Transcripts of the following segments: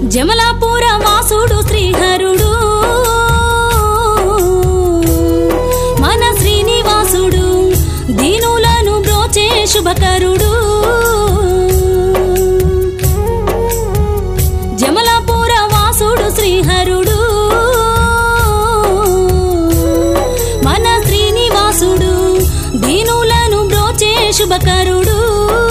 జమలాపుర వాసుడు శ్రీహరుడు మన శ్రీనివాసుడు దీనులను బ్రోచే శుభకరుడు జమలాపుర వాసుడు శ్రీహరుడు మన శ్రీనివాసుడు దీనులను బ్రోచే శుభకరుడు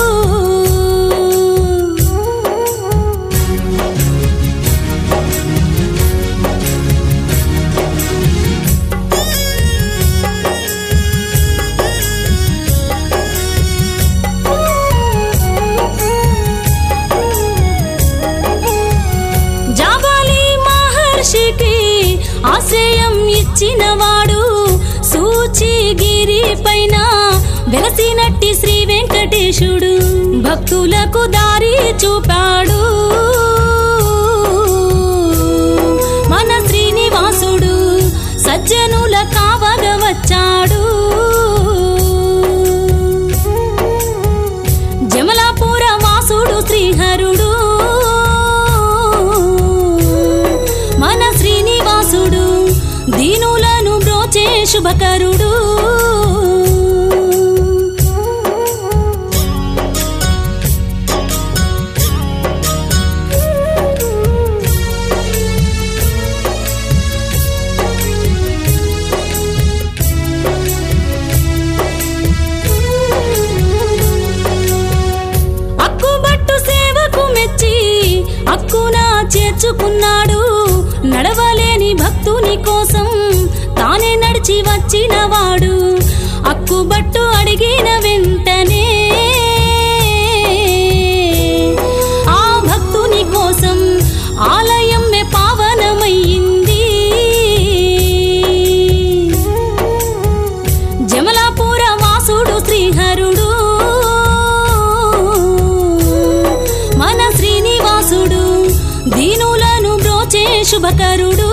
జాబాలి మహర్షికి ఆశ్రయం ఇచ్చినవాడు సూచిగిరి పైన వెలసినట్టి శ్రీ వెంకటేశుడు భక్తులకు దారి చూపాడు మన శ్రీనివాసుడు సజ్జనుల కావగ వచ్చాడు జమలాపుర వాసుడు శ్రీహరుడు మన శ్రీనివాసుడు దీనులను బ్రోచే శుభకరుడు అక్కుబట్టు సేవకు మెచ్చి అక్కున చేర్చుకున్నాడు నడవలేని భక్తుని కోసం తానే నడిచి వచ్చినవాడు అక్కుబట్టు అడిగిన వెంటనే ఆ భక్తుని కోసం ఆలయం పావనమయ్యింది జమలాపుర వాసుడు శ్రీహరుడు మన శ్రీనివాసుడు దీనులను బ్రోచే శుభకరుడు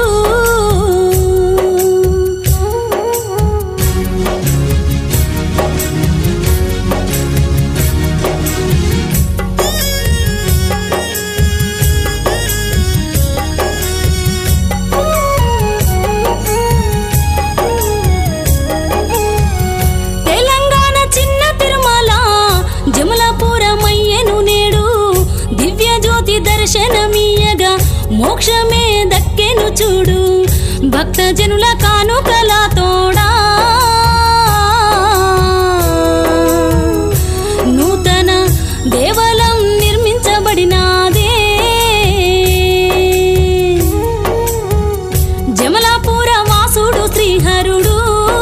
తెలంగాణ చిన్న తిరుమల జమలాపురమయ్యను నేడు దివ్య జ్యోతి దర్శనమీయగా మోక్షమే దక్కెను చూడు భక్త జనుల కానుకల తోడా నూతన దేవలం నిర్మించబడినాదే జమలాపుర వాసుడు శ్రీహరుడు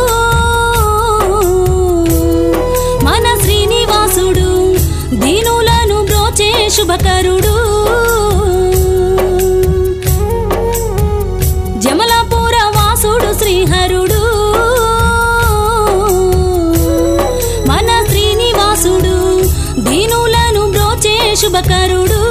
మన శ్రీనివాసుడు దీనులను బ్రోచే శుభకరుడు జమలాపుర వాసుడు శ్రీహరుడు మన శ్రీనివాసుడు దీనులను బ్రోచే శుభకరుడు